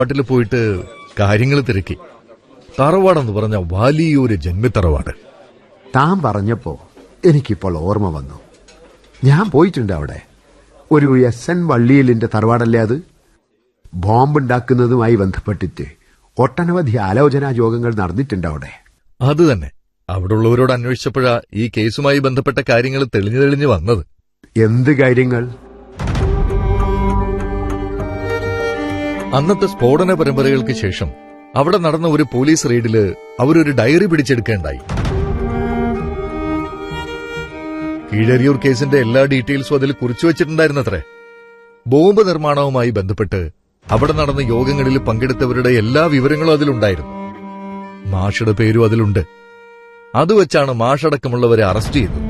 തറവാട്ടിൽ പോയിട്ട് കാര്യങ്ങൾ തിരക്കി തറവാടെന്ന് പറഞ്ഞ വലിയൊരു ജന്മിത്തറവാട് താൻ പറഞ്ഞപ്പോ എനിക്കിപ്പോൾ ഓർമ്മ വന്നു ഞാൻ പോയിട്ടുണ്ട് അവിടെ ഒരു എസ് എൻ വള്ളിയലിന്റെ തറവാടല്ലേ അത് ബോംബുണ്ടാക്കുന്നതുമായി ബന്ധപ്പെട്ടിട്ട് ഒട്ടനവധി ആലോചനാ യോഗങ്ങൾ നടന്നിട്ടുണ്ട് അവിടെ അത് തന്നെ അവിടെ ഉള്ളവരോട് അന്വേഷിച്ചപ്പോഴാ ഈ കേസുമായി ബന്ധപ്പെട്ട കാര്യങ്ങൾ തെളിഞ്ഞു തെളിഞ്ഞു വന്നത് എന്ത് കാര്യങ്ങൾ അന്നത്തെ സ്ഫോടന പരമ്പരകൾക്ക് ശേഷം അവിടെ നടന്ന ഒരു പോലീസ് റെയ്ഡില് അവരൊരു ഡയറി പിടിച്ചെടുക്കേണ്ടായി കീഴരിയൂർ കേസിന്റെ എല്ലാ ഡീറ്റെയിൽസും അതിൽ കുറിച്ചു വച്ചിട്ടുണ്ടായിരുന്നത്രേ ബോംബ് നിർമ്മാണവുമായി ബന്ധപ്പെട്ട് അവിടെ നടന്ന യോഗങ്ങളിൽ പങ്കെടുത്തവരുടെ എല്ലാ വിവരങ്ങളും അതിലുണ്ടായിരുന്നു മാഷയുടെ പേരും അതിലുണ്ട് അത് വെച്ചാണ് മാഷടക്കമുള്ളവരെ അറസ്റ്റ് ചെയ്തത്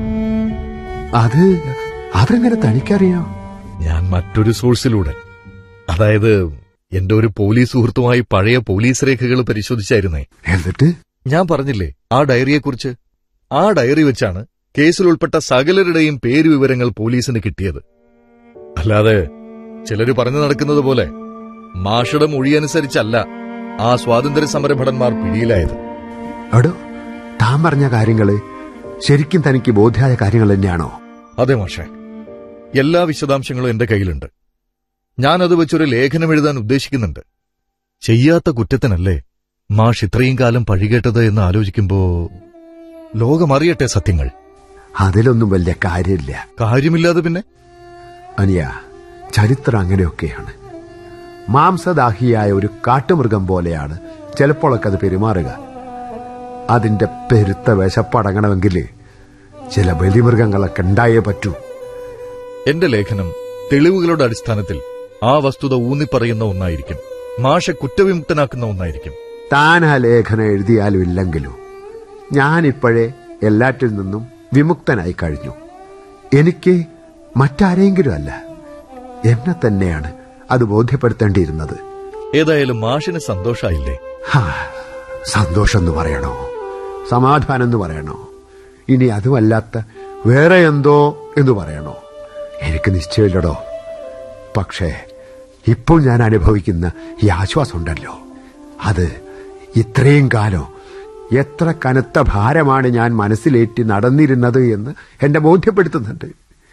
അത് അതെങ്ങനെ തനിക്കറിയാം ഞാൻ മറ്റൊരു സോഴ്സിലൂടെ അതായത് എന്റെ ഒരു പോലീസ് സുഹൃത്തുമായി പഴയ പോലീസ് രേഖകൾ പരിശോധിച്ചായിരുന്നേ എന്നിട്ട് ഞാൻ പറഞ്ഞില്ലേ ആ ഡയറിയെക്കുറിച്ച് ആ ഡയറി വെച്ചാണ് കേസിൽ ഉൾപ്പെട്ട സകലരുടെയും പേരുവിവരങ്ങൾ പോലീസിന് കിട്ടിയത് അല്ലാതെ ചിലര് പറഞ്ഞു നടക്കുന്നത് പോലെ മാഷയുടെ മൊഴിയനുസരിച്ചല്ല ആ സ്വാതന്ത്ര്യ സമരഭടന്മാർ പിടിയിലായത് എടോ താൻ പറഞ്ഞ കാര്യങ്ങള് ശരിക്കും തനിക്ക് ബോധ്യായ കാര്യങ്ങൾ തന്നെയാണോ അതെ മാഷേ എല്ലാ വിശദാംശങ്ങളും എന്റെ കയ്യിലുണ്ട് ഞാനത് വെച്ചൊരു ലേഖനം എഴുതാൻ ഉദ്ദേശിക്കുന്നുണ്ട് ചെയ്യാത്ത കുറ്റത്തിനല്ലേ മാഷ് ഇത്രയും കാലം പഴികേട്ടത് എന്ന് ആലോചിക്കുമ്പോ ലോകമറിയട്ടെ സത്യങ്ങൾ അതിലൊന്നും വലിയ കാര്യമില്ല കാര്യമില്ലാതെ പിന്നെ അനിയ ചരിത്രം അങ്ങനെയൊക്കെയാണ് മാംസദാഹിയായ ഒരു കാട്ടുമൃഗം പോലെയാണ് ചിലപ്പോഴൊക്കെ അത് പെരുമാറുക അതിന്റെ പെരുത്ത വിശപ്പടങ്ങണമെങ്കിൽ ചില ബലിമൃഗങ്ങളൊക്കെ ഉണ്ടായേ പറ്റൂ എന്റെ ലേഖനം തെളിവുകളുടെ അടിസ്ഥാനത്തിൽ ആ വസ്തുത ഊന്നിപ്പറയുന്ന ഒന്നായിരിക്കും മാഷ കുറ്റവിമുക്തനാക്കുന്ന ഒന്നായിരിക്കും താൻ ആ ലേഖനം എഴുതിയാലും ഇല്ലെങ്കിലും ഞാനിപ്പോഴേ എല്ലാറ്റിൽ നിന്നും വിമുക്തനായി കഴിഞ്ഞു എനിക്ക് മറ്റാരെങ്കിലും അല്ല എന്നെ തന്നെയാണ് അത് ബോധ്യപ്പെടുത്തേണ്ടിയിരുന്നത് ഏതായാലും മാഷിന് സന്തോഷായില്ലേ ഹാ, സന്തോഷം എന്ന് പറയണോ സമാധാനം എന്ന് പറയണോ ഇനി അതുമല്ലാത്ത വേറെ എന്തോ എന്ന് പറയണോ എനിക്ക് നിശ്ചയമില്ലടോ പക്ഷേ ഇപ്പോൾ ഞാൻ അനുഭവിക്കുന്ന ഈ ആശ്വാസമുണ്ടല്ലോ അത് ഇത്രയും കാലം എത്ര കനത്ത ഭാരമാണ് ഞാൻ മനസ്സിലേറ്റി നടന്നിരുന്നത് എന്ന് എന്നെ ബോധ്യപ്പെടുത്തുന്നുണ്ട്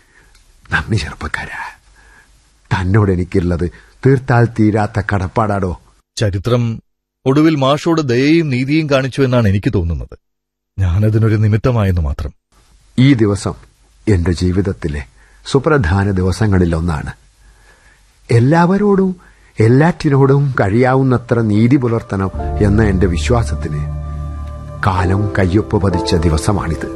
നന്ദി ചെറുപ്പക്കാരാ തന്നോട് എനിക്കുള്ളത് തീർത്താൽ തീരാത്ത കടപ്പാടാടോ ചരിത്രം ഒടുവിൽ മാഷോട് ദയയും നീതിയും കാണിച്ചു എന്നാണ് എനിക്ക് തോന്നുന്നത് ഞാനതിനൊരു നിമിത്തമായെന്ന് മാത്രം ഈ ദിവസം എന്റെ ജീവിതത്തിലെ സുപ്രധാന ദിവസങ്ങളിലൊന്നാണ് എല്ലാവരോടും എല്ലാറ്റിനോടും കഴിയാവുന്നത്ര നീതി പുലർത്തണം എന്ന എന്റെ വിശ്വാസത്തിന് കാലം കയ്യൊപ്പ് പതിച്ച ദിവസമാണിത്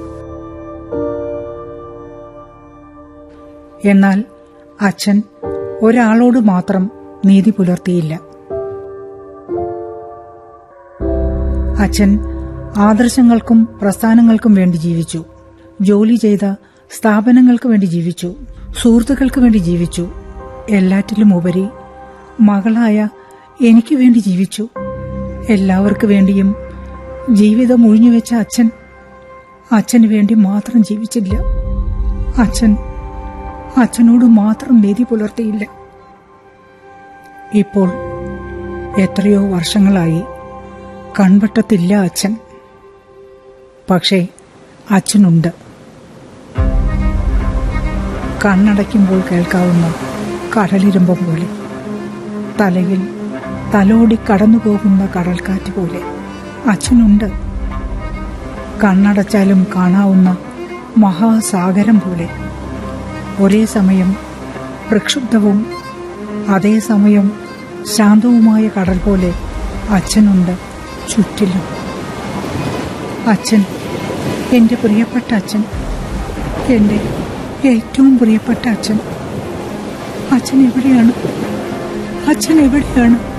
എന്നാൽ അച്ഛൻ ഒരാളോട് മാത്രം നീതി പുലർത്തിയില്ല അച്ഛൻ ആദർശങ്ങൾക്കും പ്രസ്ഥാനങ്ങൾക്കും വേണ്ടി ജീവിച്ചു ജോലി ചെയ്ത സ്ഥാപനങ്ങൾക്ക് വേണ്ടി ജീവിച്ചു സുഹൃത്തുക്കൾക്ക് വേണ്ടി ജീവിച്ചു എല്ലാറ്റിലും ഉപരി മകളായ എനിക്ക് വേണ്ടി ജീവിച്ചു എല്ലാവർക്കു വേണ്ടിയും ജീവിതം ഒഴിഞ്ഞുവെച്ച അച്ഛൻ അച്ഛന് വേണ്ടി മാത്രം ജീവിച്ചില്ല അച്ഛൻ അച്ഛനോട് മാത്രം നീതി പുലർത്തിയില്ല ഇപ്പോൾ എത്രയോ വർഷങ്ങളായി കൺവട്ടത്തില്ല അച്ഛൻ പക്ഷേ അച്ഛനുണ്ട് കണ്ണടയ്ക്കുമ്പോൾ കേൾക്കാവുന്ന കടലിരമ്പം പോലെ തലയിൽ തലോടി കടന്നുപോകുന്ന കടൽക്കാറ്റ് പോലെ അച്ഛനുണ്ട് കണ്ണടച്ചാലും കാണാവുന്ന മഹാസാഗരം പോലെ ഒരേ സമയം പ്രക്ഷുബ്ധവും അതേസമയം ശാന്തവുമായ കടൽ പോലെ അച്ഛനുണ്ട് ചുറ്റിലും അച്ഛൻ എൻ്റെ പ്രിയപ്പെട്ട അച്ഛൻ എൻ്റെ ഏറ്റവും പ്രിയപ്പെട്ട അച്ഛൻ അച്ഛൻ എവിടെയാണ് അച്ഛൻ എവിടെയാണ്